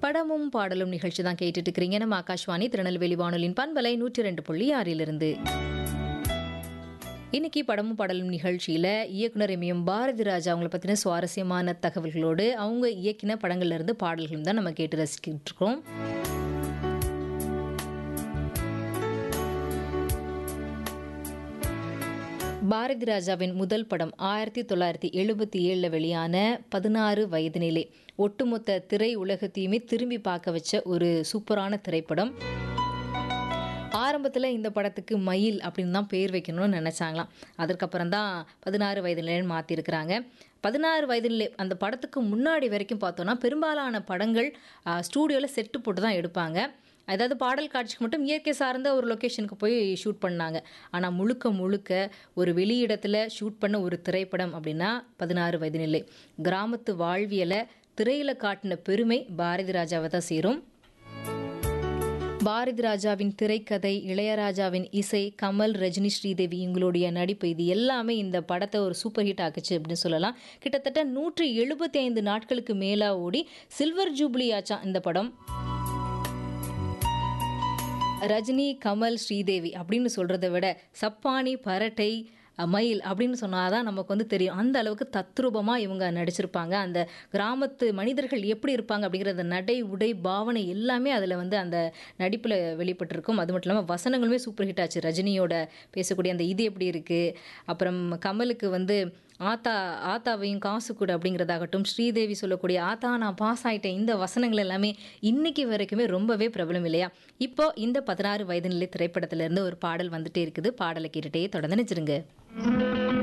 படமும் பாடலும் நிகழ்ச்சி தான் கேட்டுட்டு இருக்கிறீங்க நம்ம ஆகாஷ்வாணி திருநெல்வேலி வானொலியின் பண்பலை நூற்றி ரெண்டு புள்ளி ஆறிலிருந்து இன்னைக்கு படமும் பாடலும் நிகழ்ச்சியில் இயக்குனர் எம் எம் பாரதி ராஜா அவங்கள பற்றின சுவாரஸ்யமான தகவல்களோடு அவங்க இயக்கின படங்கள்ல இருந்து பாடல்களும் தான் நம்ம கேட்டு ரசிக்கிட்டு இருக்கோம் பாரதி ராஜாவின் முதல் படம் ஆயிரத்தி தொள்ளாயிரத்தி எழுபத்தி ஏழில் வெளியான பதினாறு வயதினிலே ஒட்டுமொத்த திரை உலகத்தையுமே திரும்பி பார்க்க வச்ச ஒரு சூப்பரான திரைப்படம் ஆரம்பத்தில் இந்த படத்துக்கு மயில் அப்படின்னு தான் பேர் வைக்கணும்னு நினச்சாங்களாம் அதற்கப்புறம் தான் பதினாறு வயதிலேன்னு மாற்றிருக்கிறாங்க பதினாறு வயதிலே அந்த படத்துக்கு முன்னாடி வரைக்கும் பார்த்தோன்னா பெரும்பாலான படங்கள் ஸ்டூடியோவில் செட்டு போட்டு தான் எடுப்பாங்க அதாவது பாடல் காட்சிக்கு மட்டும் இயற்கை சார்ந்த ஒரு லொக்கேஷனுக்கு போய் ஷூட் பண்ணாங்க ஆனால் முழுக்க முழுக்க ஒரு வெளியிடத்தில் ஷூட் பண்ண ஒரு திரைப்படம் அப்படின்னா பதினாறு வயது நிலை கிராமத்து வாழ்வியலை திரையில் காட்டின பெருமை பாரதி ராஜாவை தான் சேரும் பாரதி ராஜாவின் திரைக்கதை இளையராஜாவின் இசை கமல் ரஜினி ஸ்ரீதேவி இவங்களுடைய நடிப்பு இது எல்லாமே இந்த படத்தை ஒரு சூப்பர் ஹிட் ஆக்குச்சு அப்படின்னு சொல்லலாம் கிட்டத்தட்ட நூற்றி எழுபத்தி ஐந்து நாட்களுக்கு மேலே ஓடி சில்வர் ஜூப்ளி ஆச்சான் இந்த படம் ரஜினி கமல் ஸ்ரீதேவி அப்படின்னு சொல்கிறத விட சப்பானி பரட்டை மயில் அப்படின்னு சொன்னால் தான் நமக்கு வந்து தெரியும் அந்த அளவுக்கு தத்ரூபமாக இவங்க நடிச்சிருப்பாங்க அந்த கிராமத்து மனிதர்கள் எப்படி இருப்பாங்க அப்படிங்கிற அந்த நடை உடை பாவனை எல்லாமே அதில் வந்து அந்த நடிப்பில் வெளிப்பட்டிருக்கும் அது மட்டும் இல்லாமல் வசனங்களுமே சூப்பர் ஹிட் ஆச்சு ரஜினியோட பேசக்கூடிய அந்த இது எப்படி இருக்குது அப்புறம் கமலுக்கு வந்து ஆத்தா ஆத்தாவையும் காசு கூட அப்படிங்கிறதாகட்டும் ஸ்ரீதேவி சொல்லக்கூடிய ஆத்தா நான் பாஸ் ஆகிட்டேன் இந்த வசனங்கள் எல்லாமே இன்னைக்கு வரைக்குமே ரொம்பவே பிரபலம் இல்லையா இப்போ இந்த பதினாறு வயது நிலை திரைப்படத்திலேருந்து ஒரு பாடல் வந்துட்டே இருக்குது பாடலை கேட்டுட்டே தொடர்ந்து நினைச்சிருங்க